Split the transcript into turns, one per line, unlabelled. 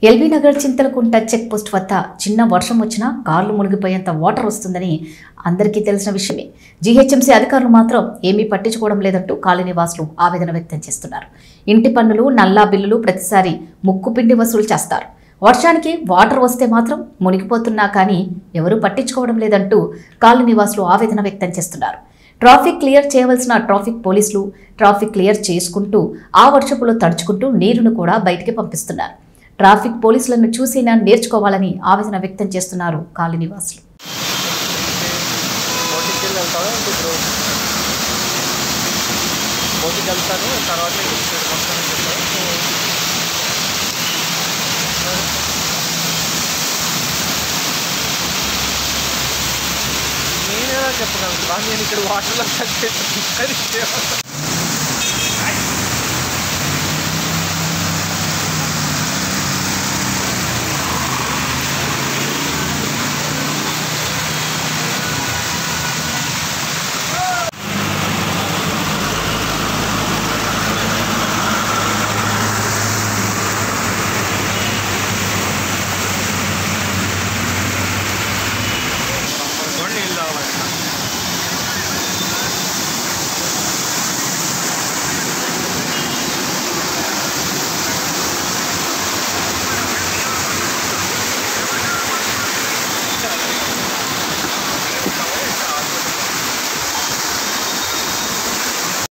LB Nagar Chintalakunta check post వద్ద చిన్న వర్షం వచ్చినా కార్లు మునిగిపోయేంత వాటర్ వస్తుందని అందరికీ తెలిసిన విషయమే జీహెచ్ఎంసీ అధికారులు మాత్రం ఏమీ పట్టించుకోవడం లేదంటూ కాలనీ వాసులు ఆవేదన వ్యక్తం చేస్తున్నారు ఇంటి పన్నులు నల్లా బిల్లులు ప్రతిసారి ముక్కు పిండి వసూలు చేస్తారు వర్షానికి వాటర్ వస్తే మాత్రం మునిగిపోతున్నా కానీ ఎవరూ పట్టించుకోవడం లేదంటూ కాలనీ వాసులు ఆవేదన వ్యక్తం చేస్తున్నారు ట్రాఫిక్ క్లియర్ చేయవలసిన ట్రాఫిక్ పోలీసులు ట్రాఫిక్ క్లియర్ చేసుకుంటూ ఆ వర్షపులో తడుచుకుంటూ నీరును కూడా బయటికి పంపిస్తున్నారు ట్రాఫిక్ పోలీసులను చూసినా నేర్చుకోవాలని ఆవేదన వ్యక్తం చేస్తున్నారు కాలనీ వాసులు
బోటికి వెళ్ళి వెళ్తావా ఏంటి బ్రో బోటికి వెళ్తాను తర్వాత ఇక్కడ వస్తానని చెప్పాను నేనేలా చెప్పగలను రా నేను ఇక్కడ వాటర్లో